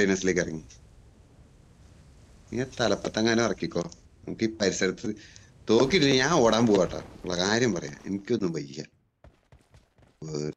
കണ്ടെയ്നേഴ്സിലേക്ക് ഇറങ്ങി നീ തലപ്പത്തെങ്ങാനും ഇറക്കിക്കോ നമുക്ക് ഈ പരിസരത്ത് തോക്കില്ല ഞാൻ ഓടാൻ പോവാട്ടോ ഉള്ള കാര്യം പറയാം എനിക്കൊന്നും വയ്യ വേ-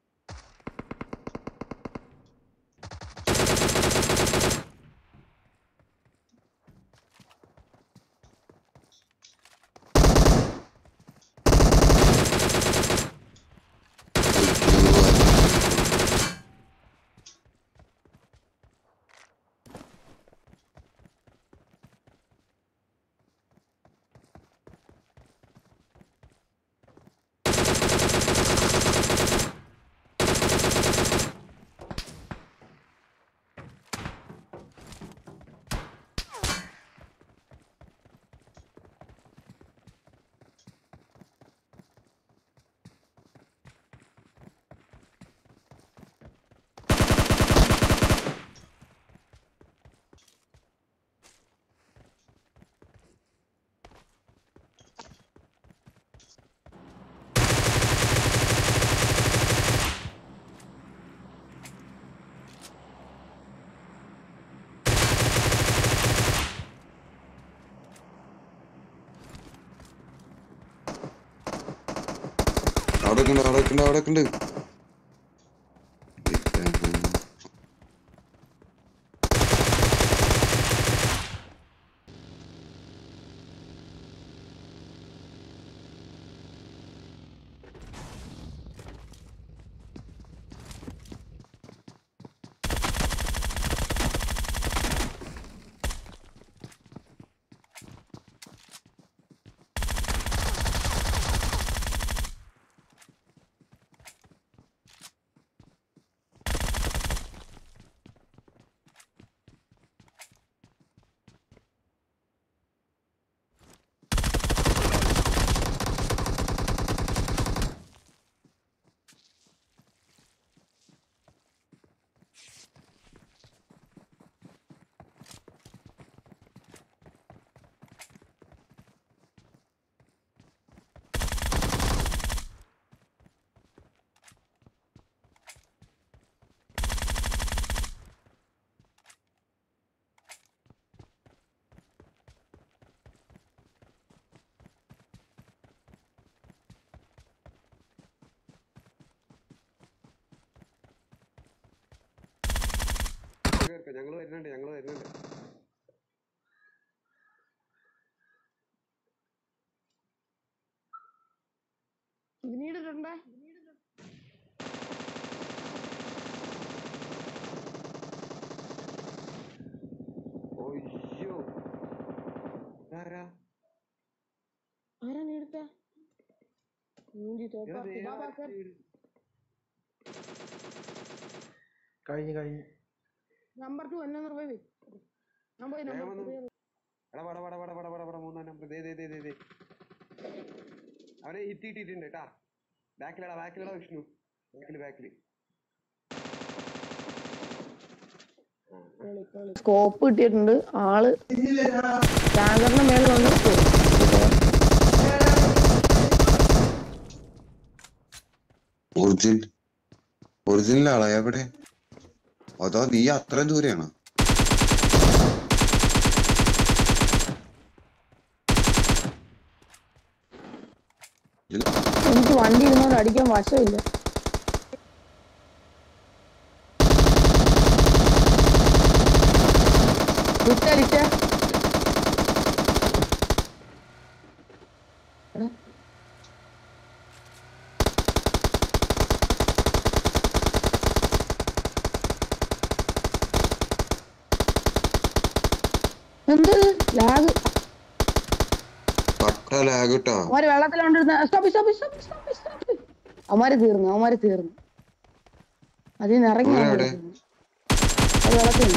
അവിടെ ഉണ്ട് അവിടെ ഉണ്ട് അവിടെ ഉണ്ട് ഞങ്ങള് വരുന്നുണ്ട് ഞങ്ങള് വരുന്നുണ്ട് ഇതിനീടിട്ടുണ്ടേ ഒയ്യോ ഇതാരാ? ആരാ നീടുത്ത മൂഞ്ചി തോപ്പ ഇതാ വേറെ ബാബാ ആരുടെ വീട്? കഴിഞ്ഞു കഴിഞ്ഞു നമ്പർ ടു എന്നെ നിർവഹി ഞാൻ പോയി വേഗം നമ്പർ വന്നു. എടാ വട വട വട വട വട വട മൂന്നാം നമ്പർ ദേ ദേ ദേ ദേ ദേ അവനെ ഹിറ്റ് ഇട്ടിട്ടുണ്ട് കേട്ടാ ബാക്കിലടാ ബാക്കിലടാ വിഷ്ണു ബാക്കില് ബാക്കില് സ്കോപ്പ് കിട്ടിയിട്ടുണ്ട് ആള് ടാങ്കറിന്റെ മേളിൽ വന്ന് ഒറിജിനൽ ഒറിജിനൽ ആളാ എവിടെ അതോ നീ അത്രയും ദൂരെയാണോ ഇല്ല. എനിക്ക് വണ്ടി ഇരുന്നോണ്ട് അടിക്കാൻ വശമില്ല വിട്ടടിച്ച എന്ത് ലാഗ് കട്ട ലാഗ് കേട്ടോ അവന്മാര് വെള്ളത്തിലുണ്ടിരുന്ന stop stop stop stop stop അവന്മാര് തീർന്നു അവന്മാര് തീർന്നു അതിൽ നിന്ന് ഇറങ്ങി അവരെവിടെ? അവന്മാര് തീർന്നു. അത് വെള്ളത്തിൽ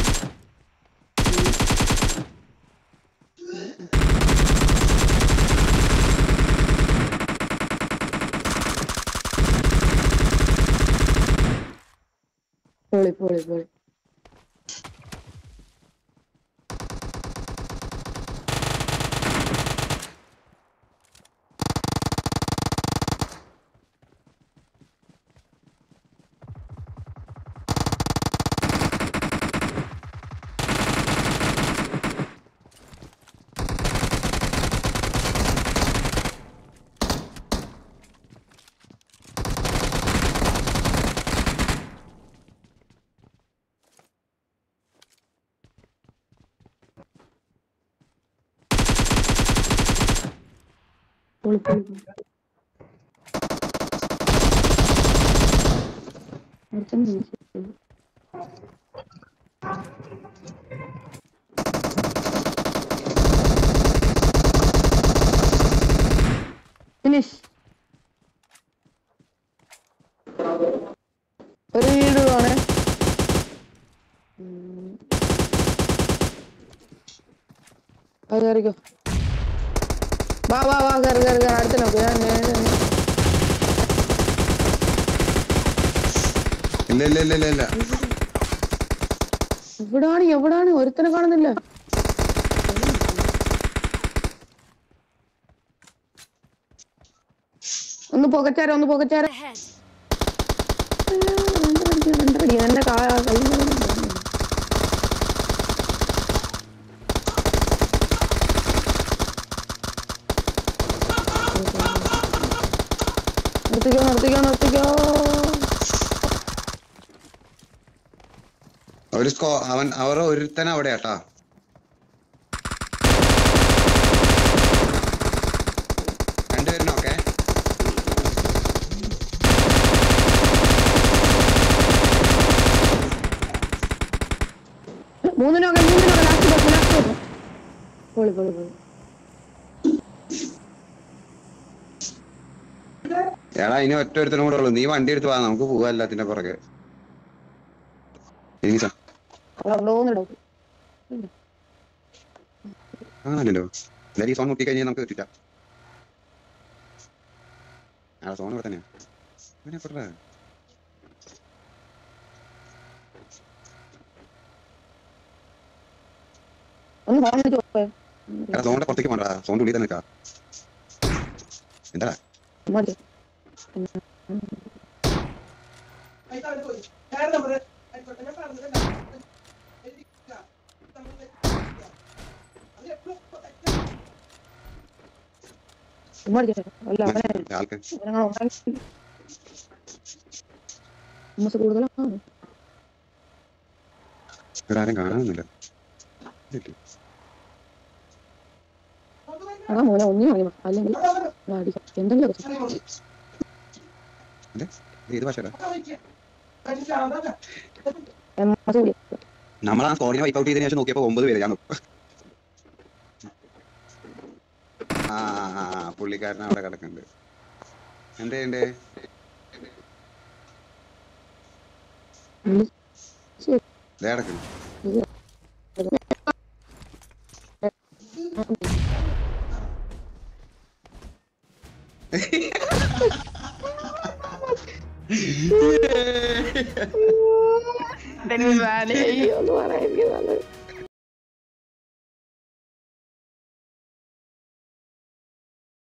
പൊളി പൊളി പൊളി പൊളി, പൊളി, പൊളി. ഒരുത്തൻ ജയിച്ചു. ഫിനിഷ് ഒരു വീട് ആണ് അത് കയറിക്കോ വാ വാ വാ കയറി കയറി കയറി അടുത്ത് നോക്ക് ഞാൻ ഞാൻ- ഞാൻ- ഇല്ല ഇല്ല ഇല്ല ഇല്ല ഇല്ല എവിടാണ് എവിടാണ് ഒരുത്തനെ കാണുന്നില്ല ഒന്ന് പുകച്ചാര ഒന്ന് പുകച്ചാര Ahead. എന്റെ കാ കൈ നിർത്തിക്കോ നിർത്തിക്കോ നിർത്തിക്കോ ഒരു സ്കോ അവൻ അവർ ഒരുത്തൻ അവിടെ കേട്ടാ രണ്ടുപേരും ഓക്കെ മൂന്നിനൊക്കെ മൂന്നിനൊക്കെ ലാസ്റ്റ് ബസ് ലാസ്റ്റ് ബസ് പൊളി പൊളി പൊളി എടാ ഇനി ഒറ്റ ഒരുത്തനും കൂടെ ഉള്ളു നീ വണ്ടി എടുത്ത് പോവാ നമുക്ക് പോവാ എല്ലാത്തിന്റെ പുറകെ എനിക്ക് സ- മൂന്ന് ഡൗട്ട് ആണല്ലോ എന്തായാലും ഈ സോൺ മുട്ടി കഴിഞ്ഞാൽ നമുക്ക് എത്തിക്കാം ആ സോൺ ഇവിടെ തന്നെയാ ഇവനെ എപ്പോഴാ ഒന്ന് ഫോൺ വിളിച്ച് പോയെ. എടാ സോണിന്റെ പുറത്തേക്ക് പോകണ്ട സോണിന്റെ ഉള്ളിൽ തന്നെ നിൽക്കാം എന്താ മതി. ചുമ്മാ ഇരിക്കട്ടെ. അല്ല അവനെ ആൾക്ക് ഇവനങ്ങനെ ഉണ്ടാക്കി. ഉമ്മസ് കൂടുതലാണ് ഇവിടെ ആരും കാണാനൊന്നുമില്ല ഇല്ലേ? ആ മോനെ ഒന്നി വാങ്ങി വാ. അല്ലെങ്കിൽ ഞാൻ അടിക്കാം. എന്തെങ്കിലും ഒക്കെ ചെയ്യ്. അതെ ഇത് ഏത് ഭാഷ എമ്മസ് വിളി. നമ്മൾ ആ സ്കോറിനെ വൈപ്പ് ഔട്ട് ചെയ്തതിനു ശേഷം നോക്കിയപ്പോ ഒമ്പത് പേര് ഞാൻ നോക്കും ആ ആ, ആ, ആ, പുള്ളിക്കാരൻ അവിടെ കിടക്കുന്നുണ്ട് എന്തേ എന്തേ വിളി. ശരി. ദേ കിടക്കുന്നു അയ്യോ, ഒന്ന് പറയാൻ എനിക്ക് നല്ലത്.